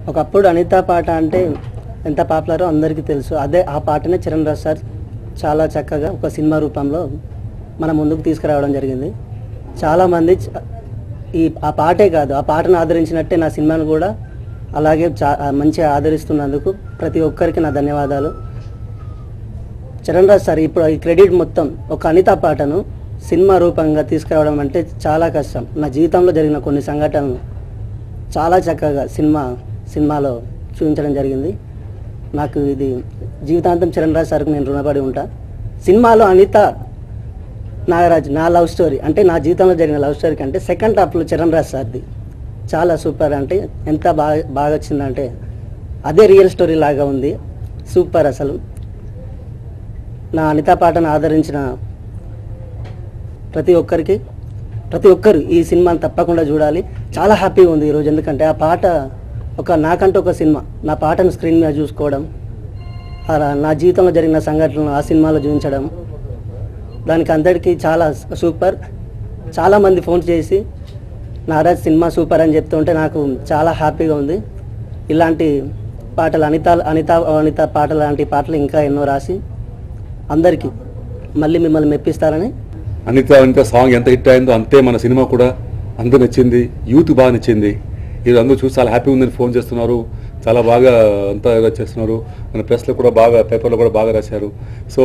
ఒకప్పుడు అనిత పాట అంటే ఎంత పాపులరో అందరికీ తెలుసు అదే ఆ పాటనే చరణ్ రాజ్ సార్ చాలా చక్కగా ఒక సినిమా రూపంలో మన ముందుకు తీసుకురావడం జరిగింది చాలామంది చ- ఈ ఆ పాటే కాదు ఆ పాటను ఆదరించినట్టే నా సినిమాను కూడా అలాగే చా మంచిగా ఆదరిస్తున్నందుకు ప్రతి ఒక్కరికి నా ధన్యవాదాలు చరణ్ రాజ్ సార్ ఇప్పుడు ఈ క్రెడిట్ మొత్తం ఒక అనిత పాటను సినిమా రూపంగా తీసుకురావడం అంటే చాలా కష్టం నా జీవితంలో జరిగిన కొన్ని సంఘటనలు చాలా చక్కగా సినిమా సినిమాలో చూపించడం జరిగింది నాకు ఇది జీవితాంతం చరణ్ రాజ్ సార్కు నేను రుణపడి ఉంటా సినిమాలో అనిత నాగరాజ్ నా లవ్ స్టోరీ అంటే నా జీవితంలో జరిగిన లవ్ స్టోరీ కంటే సెకండ్ హాఫ్లో చరణ్ రాజ్ సార్ది చాలా సూపర్ అంటే ఎంత బాగా బాగా వచ్చిందంటే అదే రియల్ స్టోరీ లాగా ఉంది సూపర్ అసలు నా అనిత పాటను ఆదరించిన ప్రతి ఒక్కరికి ప్రతి ఒక్కరు ఈ సినిమాని తప్పకుండా చూడాలి చాలా హ్యాపీగా ఉంది ఈరోజు ఎందుకంటే ఆ పాట ఒక నాకంటూ ఒక సినిమా నా పాటను స్క్రీన్ మీద చూసుకోవడం అలా నా జీవితంలో జరిగిన సంఘటనలు ఆ సినిమాలో చూపించడం దానికి అందరికీ చాలా సూపర్ చాలామంది ఫోన్ చేసి నారాజ్ సినిమా సూపర్ అని చెప్తుంటే నాకు చాలా హ్యాపీగా ఉంది ఇలాంటి పాటలు అనిత అనిత అనిత పాటలు లాంటి పాటలు ఇంకా ఎన్నో రాసి అందరికీ మళ్ళీ మిమ్మల్ని మెప్పిస్తారని అనిత అనిత సాంగ్ ఎంత హిట్ అయిందో అంతే మన సినిమా కూడా అందరూ నచ్చింది యూత్ బాగా నచ్చింది ఇది అందరూ చూసి చాలా హ్యాపీ ఉందని ఫోన్ చేస్తున్నారు చాలా బాగా అంతా ఇలా చేస్తున్నారు మన ప్రెస్లో కూడా బాగా పేపర్లో కూడా బాగా రాశారు సో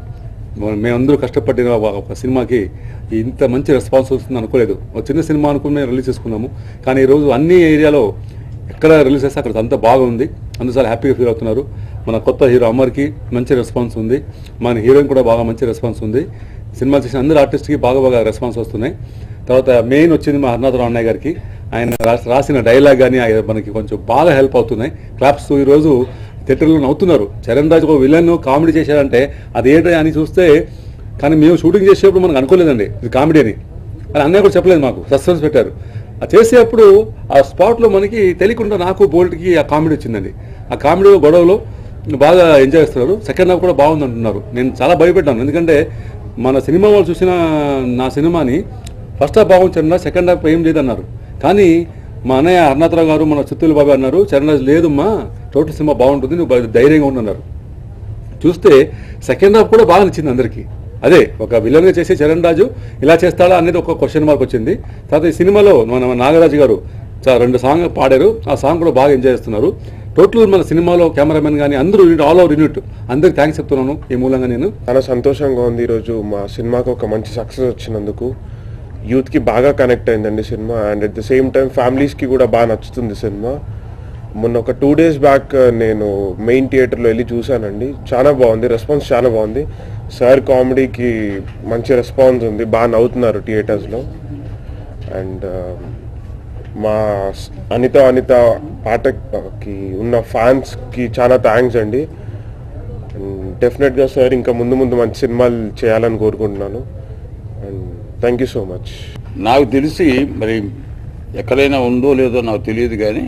మన- మేమందరూ కష్టపడిన ఒక- ఒక సినిమాకి ఇంత మంచి రెస్పాన్స్ వస్తుంది అనుకోలేదు ఒక చిన్న సినిమా అనుకుని మేము రిలీజ్ చేసుకున్నాము కానీ ఈరోజు అన్ని ఏరియాలో ఎక్కడ రిలీజ్ చేస్తే అక్కడ అంతా బాగుంది అందరూ చాలా హ్యాపీగా ఫీల్ అవుతున్నారు మన కొత్త హీరో అమర్కి మంచి రెస్పాన్స్ ఉంది మన హీరోయిన్ కూడా బాగా మంచి రెస్పాన్స్ ఉంది సినిమా చేసిన అందరు ఆర్టిస్ట్కి బాగా బాగా రెస్పాన్స్ వస్తున్నాయి తర్వాత మెయిన్ వచ్చింది మా హర్నాథరావు అన్నయ్య గారికి ఆయన రాసి- రాసిన డైలాగ్ కానీ మనకి కొంచెం బాగా హెల్ప్ అవుతున్నాయి క్లాప్స్ ఈరోజు థియేటర్లో నవ్వుతున్నారు చరణ్ రాజు ఒక విలన్ కామెడీ చేశారంటే అది ఏంటి అని చూస్తే కానీ మేము షూటింగ్ చేసేటప్పుడు మనకు అనుకోలేదండి ఇది కామెడీ అని అని అన్నయ్య కూడా చెప్పలేదు మాకు సస్పెన్స్ పెట్టారు ఆ చేసేటప్పుడు ఆ స్పాట్లో మనకి తెలియకుండా నాకు బోల్ట్కి ఆ కామెడీ వచ్చిందండి ఆ కామెడీ గొడవలో బాగా ఎంజాయ్ చేస్తున్నారు సెకండ్ హాఫ్ కూడా బాగుంది అంటున్నారు నేను చాలా భయపెట్టాను ఎందుకంటే మన సినిమా వాళ్ళు చూసిన నా సినిమాని ఫస్ట్ హాఫ్ బాగుంది చరణ్ సెకండ్ హాఫ్ ఏం లేదన్నారు కానీ మా అన్నయ్య అరుణాథరావు గారు మన చిత్తూరు బాబు అన్నారు చరణ్ రాజు లేదమ్మా టోటల్ సినిమా బాగుంటుంది నువ్వు బాగా ధైర్యంగా ఉండన్నారు చూస్తే సెకండ్ హాఫ్ కూడా బాగా నచ్చింది అందరికీ అదే ఒక విలన్గా చేసే చరణ్ రాజు ఇలా చేస్తాడా అనేది ఒక క్వశ్చన్ మార్క్ వచ్చింది తర్వాత ఈ సినిమాలో మన నాగరాజు గారు చా- రెండు సాంగ్ పాడారు ఆ సాంగ్ కూడా బాగా ఎంజాయ్ చేస్తున్నారు టోటల్ మన సినిమాలో కెమెరామెన్ కానీ అందరూ ఆల్ ఓవర్ యూనిట్ అందరికి థ్యాంక్స్ చెప్తున్నాను ఈ మూలంగా నేను చాలా సంతోషంగా ఉంది ఈరోజు మా సినిమాకి ఒక మంచి సక్సెస్ వచ్చినందుకు యూత్కి బాగా కనెక్ట్ అయిందండి సినిమా and at the same time ఫ్యామిలీస్కి కూడా బాగా నచ్చుతుంది సినిమా మొన్న ఒక టూ డేస్ బ్యాక్ నేను మెయిన్ థియేటర్లో వెళ్ళి చూశానండి చాలా బాగుంది రెస్పాన్స్ చాలా బాగుంది సార్ కామెడీకి మంచి రెస్పాన్స్ ఉంది బాగా నవ్వుతున్నారు థియేటర్స్లో అండ్ మా స్- అనిత అనిత పాటకి ఉన్న ఫ్యాన్స్కి చాలా థ్యాంక్స్ అండి డెఫినెట్గా సార్ ఇంకా ముందు ముందు మంచి సినిమాలు చేయాలని కోరుకుంటున్నాను and thank you so much నాకు తెలిసి మరి ఎక్కడైనా ఉందో లేదో నాకు తెలియదు కానీ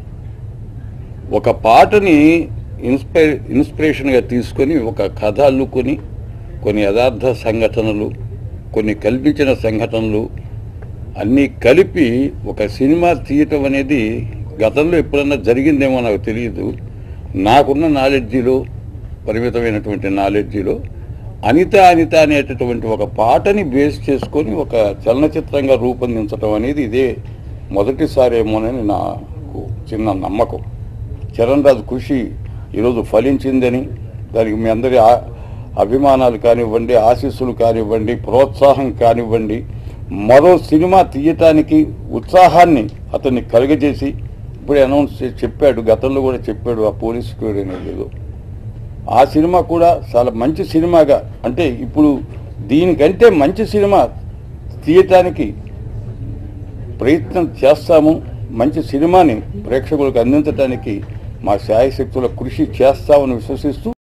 ఒక పాటని ఇన్స్పై ఇన్స్పిరేషన్గా తీసుకొని ఒక కథ అల్లుకొని కొన్ని యథార్థ సంఘటనలు కొన్ని కల్పించిన సంఘటనలు అన్నీ కలిపి ఒక సినిమా తీయటం అనేది గతంలో ఎప్పుడన్నా జరిగిందేమో నాకు తెలియదు నాకున్న నాలెడ్జిలో పరిమితమైనటువంటి నాలెడ్జిలో అనిత అనిత అనేటటువంటి ఒక పాటని బేస్ చేసుకొని ఒక చలనచిత్రంగా రూపొందించడం అనేది ఇదే మొదటిసారేమోనని నాకు చిన్న నమ్మకం చరణ్ రాజు కృషి ఈరోజు ఫలించిందని దానికి మీ అందరి ఆ- అభిమానాలు కానివ్వండి ఆశీస్సులు కానివ్వండి ప్రోత్సాహం కానివ్వండి మరో సినిమా తీయటానికి ఉత్సాహాన్ని అతన్ని కలుగజేసి ఇప్పుడే అనౌన్స్ చేసి చెప్పాడు గతంలో కూడా చెప్పాడు ఆ పోలీస్ స్క్వేర్ అనేది ఏదో ఆ సినిమా కూడా చాలా మంచి సినిమాగా అంటే ఇప్పుడు దీనికంటే మంచి సినిమా తీయటానికి ప్రయత్నం చేస్తాము మంచి సినిమాని ప్రేక్షకులకు అందించడానికి మా శాయశక్తుల కృషి చేస్తామని విశ్వసిస్తూ